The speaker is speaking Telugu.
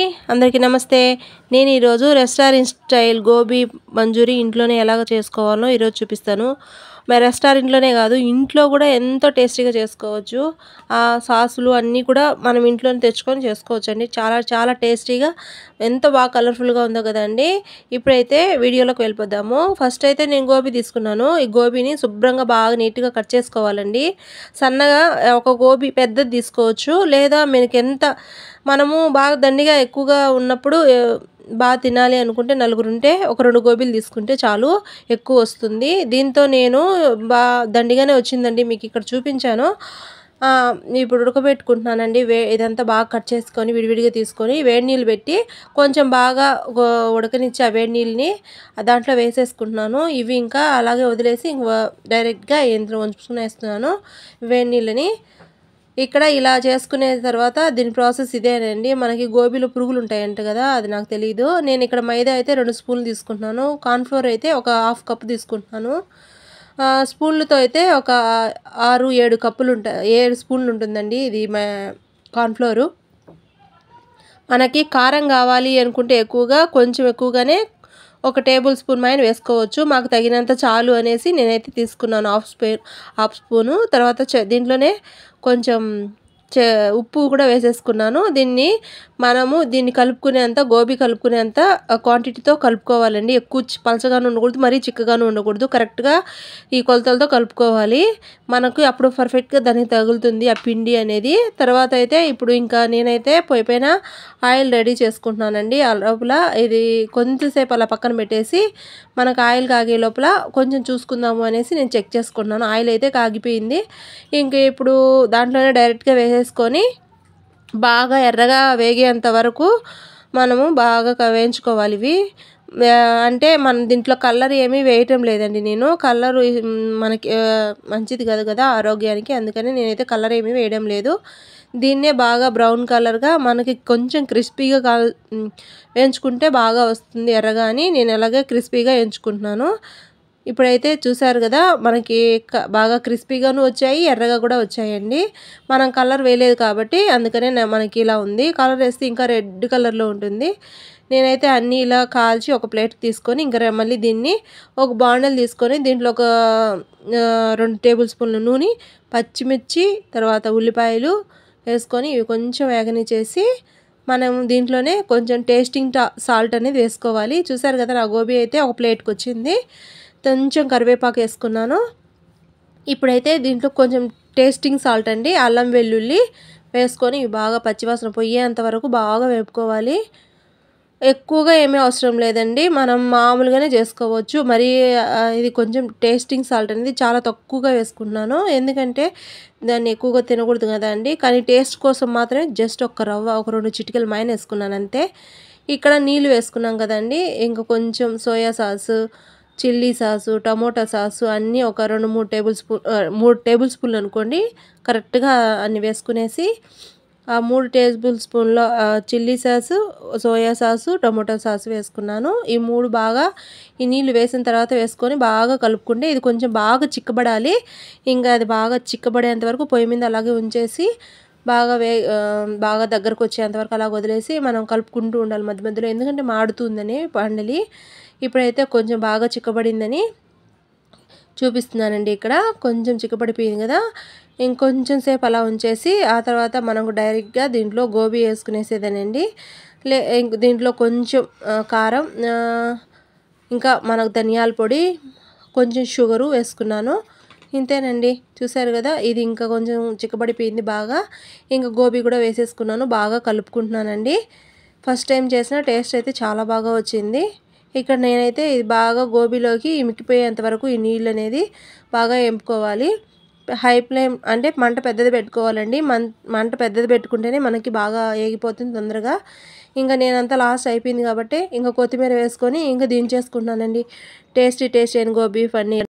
అందరికీ నమస్తే నేను ఈరోజు రెస్టారెంట్ స్టైల్ గోబీ మంచూరి ఇంట్లోనే ఎలాగ చేసుకోవాలో ఈరోజు చూపిస్తాను మరి రెస్టారెంట్లోనే కాదు ఇంట్లో కూడా ఎంతో టేస్టీగా చేసుకోవచ్చు ఆ సాసులు అన్నీ కూడా మనం ఇంట్లోనే తెచ్చుకొని చేసుకోవచ్చు అండి చాలా చాలా టేస్టీగా ఎంతో బాగా కలర్ఫుల్గా ఉందో కదండి ఇప్పుడైతే వీడియోలోకి వెళ్ళిపోదాము ఫస్ట్ అయితే నేను గోబీ తీసుకున్నాను ఈ గోబీని శుభ్రంగా బాగా నీట్గా కట్ చేసుకోవాలండి సన్నగా ఒక గోబీ పెద్దది తీసుకోవచ్చు లేదా మనకి ఎంత మనము బాగా దండిగా ఎక్కువగా ఉన్నప్పుడు ఏ, బాగా తినాలి అనుకుంటే నలుగురు ఉంటే ఒక రెండు గోబీలు తీసుకుంటే చాలు ఎక్కువ వస్తుంది దీంతో నేను బా దండిగానే వచ్చిందండి మీకు ఇక్కడ చూపించాను ఆ, ఇప్పుడు ఉడకబెట్టుకుంటున్నానండి వే ఇదంతా బాగా కట్ చేసుకొని విడివిడిగా తీసుకొని వేడి నీళ్ళు పెట్టి కొంచెం బాగా గో- ఉడకనిచ్చి ఆ వేడి నీళ్ళని దాంట్లో వేసేసుకుంటున్నాను ఇవి ఇంకా అలాగే వదిలేసి ఇంక డైరెక్ట్గా ఇందులో వంచుకుని వేస్తున్నాను వేడి నీళ్ళని ఇక్కడ ఇలా చేసుకునే తర్వాత దీని ప్రాసెస్ ఇదేనండి మనకి గోబీలో పురుగులు ఉంటాయంట కదా అది నాకు తెలియదు నేను ఇక్కడ మైదా అయితే రెండు స్పూన్లు తీసుకుంటున్నాను కార్న్ఫ్లోర్ అయితే ఒక హాఫ్ కప్ తీసుకుంటున్నాను ఆ, స్పూన్లతో అయితే ఒక ఆరు ఏడు కప్పులు ఉంటాయి ఏడు స్పూన్లు ఉంటుందండి ఇది మా కార్న్ఫ్లోరు మనకి కారం కావాలి అనుకుంటే ఎక్కువగా కొంచెం ఎక్కువగానే ఒక టేబుల్ స్పూన్ మైన వేసుకోవచ్చు మాకు తగినంత చాలు అనేసి నేనైతే తీసుకున్నాను హాఫ్ స్పూన్ హాఫ్ స్పూను తర్వాత చ- దీంట్లోనే కొంచెం చ ఉప్పు కూడా వేసేసుకున్నాను దీన్ని మనము దీన్ని కలుపుకునేంత గోబీ కలుపుకునేంత క్వాంటిటీతో కలుపుకోవాలండి ఎక్కువ చి- పలచగాను ఉండకూడదు మరీ చిక్కగాను ఉండకూడదు కరెక్ట్గా ఈ కొలతలతో కలుపుకోవాలి మనకు అప్పుడు పర్ఫెక్ట్గా దానికి తగులుతుంది ఆ పిండి అనేది తర్వాత అయితే ఇప్పుడు ఇంకా నేనైతే పొయ్యి పైన ఆయిల్ రెడీ చేసుకుంటున్నానండి ఆ లోపల ఇది కొంచెంసేపు అలా పక్కన పెట్టేసి మనకు ఆయిల్ కాగే లోపల కొంచెం చూసుకుందాము అనేసి నేను చెక్ చేసుకుంటున్నాను ఆయిల్ అయితే కాగిపోయింది ఇంక ఇప్పుడు దాంట్లోనే డైరెక్ట్గా వేసేసుకొని బాగా ఎర్రగా వేగేంత వరకు మనము బాగా క- వేయించుకోవాలి ఇవి ఆ, అంటే మన దీంట్లో కలర్ ఏమీ వేయటం లేదండి నేను కలర్ మనకి ఆ, మంచిది కాదు కదా ఆరోగ్యానికి అందుకని నేనైతే కలర్ ఏమీ వేయడం లేదు దీన్నే బాగా బ్రౌన్ కలర్గా మనకి కొంచెం క్రిస్పీగా కాల్ ఉమ్, వేయించుకుంటే బాగా వస్తుంది ఎర్రగా అని నేను అలాగే క్రిస్పీగా వేయించుకుంటున్నాను ఇప్పుడైతే చూసారు కదా మనకి క- బాగా క్రిస్పీగాను వచ్చాయి ఎర్రగా కూడా వచ్చాయండి మనం కలర్ వేయలేదు కాబట్టి అందుకనే నా- మనకి ఇలా ఉంది కలర్ వేస్తే ఇంకా రెడ్ కలర్లో ఉంటుంది నేనైతే అన్నీ ఇలా కాల్చి ఒక ప్లేట్ తీసుకొని ఇంకా రె- మళ్ళీ దీన్ని ఒక బాండల్ తీసుకొని దీంట్లో ఒక ఆ, రెండు టేబుల్ స్పూన్ల నూనె పచ్చిమిర్చి తర్వాత ఉల్లిపాయలు వేసుకొని ఇవి కొంచెం వేగనిచ్చేసి మనం దీంట్లోనే కొంచెం టేస్టింగ్ టా సాల్ట్ అనేది వేసుకోవాలి చూసారు కదా నా గోబీ అయితే ఒక ప్లేట్కి వచ్చింది కొంచెం కరివేపాకు వేసుకున్నాను ఇప్పుడైతే దీంట్లో కొంచెం టేస్టింగ్ సాల్ట్ అండి అల్లం వెల్లుల్లి వేసుకొని ఇవి బాగా పచ్చివాసన పోయేంత వరకు బాగా వేపుకోవాలి ఎక్కువగా ఏమీ అవసరం లేదండి మనం మామూలుగానే చేసుకోవచ్చు మరి ఆ, ఇది కొంచెం టేస్టింగ్ సాల్ట్ అనేది చాలా తక్కువగా వేసుకుంటున్నాను ఎందుకంటే దాన్ని ఎక్కువగా తినకూడదు కదా అండి కానీ టేస్ట్ కోసం మాత్రమే జస్ట్ ఒక రవ్వ ఒక రెండు చిటికలు మైన వేసుకున్నాను అంతే ఇక్కడ నీళ్ళు వేసుకున్నాం కదండి ఇంకా కొంచెం soya sauce chilli sauce tomato sauce అన్నీ ఒక రెండు మూడు టేబుల్ స్పూన్ ఆ, మూడు టేబుల్ స్పూన్లు అనుకోండి కరెక్ట్గా అన్ని వేసుకునేసి ఆ మూడు టేబుల్ స్పూన్ల ఆ, chilli sauce soya sauce tomato sauce వేసుకున్నాను ఈ మూడు బాగా ఈ నీళ్ళు వేసిన తర్వాత వేసుకొని బాగా కలుపుకుంటే ఇది కొంచెం బాగా చిక్కబడాలి ఇంకా అది బాగా చిక్కబడేంత వరకు పొయ్యి మీద అలాగే ఉంచేసి బాగా వే ఆ, బాగా దగ్గరకు వచ్చేంత వరకు అలా వదిలేసి మనం కలుపుకుంటూ ఉండాలి మధ్య మధ్యలో ఎందుకంటే మాడుతుందని పండలి ఇప్పుడైతే కొంచెం బాగా చిక్కబడిందని చూపిస్తున్నానండి ఇక్కడ కొంచెం చిక్కపడిపోయింది కదా ఇంకొంచెం సేపు అలా ఉంచేసి ఆ తర్వాత మనకు డైరెక్ట్గా దీంట్లో గోబీ వేసుకునేసేదేనండి లే ఇంక దీంట్లో కొంచెం ఆ, కారం ఆ, ఇంకా మనకు ధనియాల పొడి కొంచెం షుగరు వేసుకున్నాను ఇంతేనండి చూసారు కదా ఇది ఇంకా కొంచెం చిక్కబడిపోయింది బాగా ఇంకా గోబీ కూడా వేసేసుకున్నాను బాగా కలుపుకుంటున్నానండి ఫస్ట్ టైం చేసిన టేస్ట్ అయితే చాలా బాగా వచ్చింది ఇక్కడ నేనైతే ఇది బాగా గోబీలోకి ఇమికిపోయేంత వరకు ఈ నీళ్ళు అనేది బాగా ఎంపుకోవాలి హై ఫ్లేమ్ అంటే మంట పెద్దది పెట్టుకోవాలండి మన్ మంట పెద్దది పెట్టుకుంటేనే మనకి బాగా ఏగిపోతుంది తొందరగా ఇంకా నేనంతా లాస్ట్ అయిపోయింది కాబట్టి ఇంకా కొత్తిమీర వేసుకొని ఇంకా దించేసుకుంటున్నానండి టేస్టీ టేస్టీ అయిన గోబీ పన్నీర్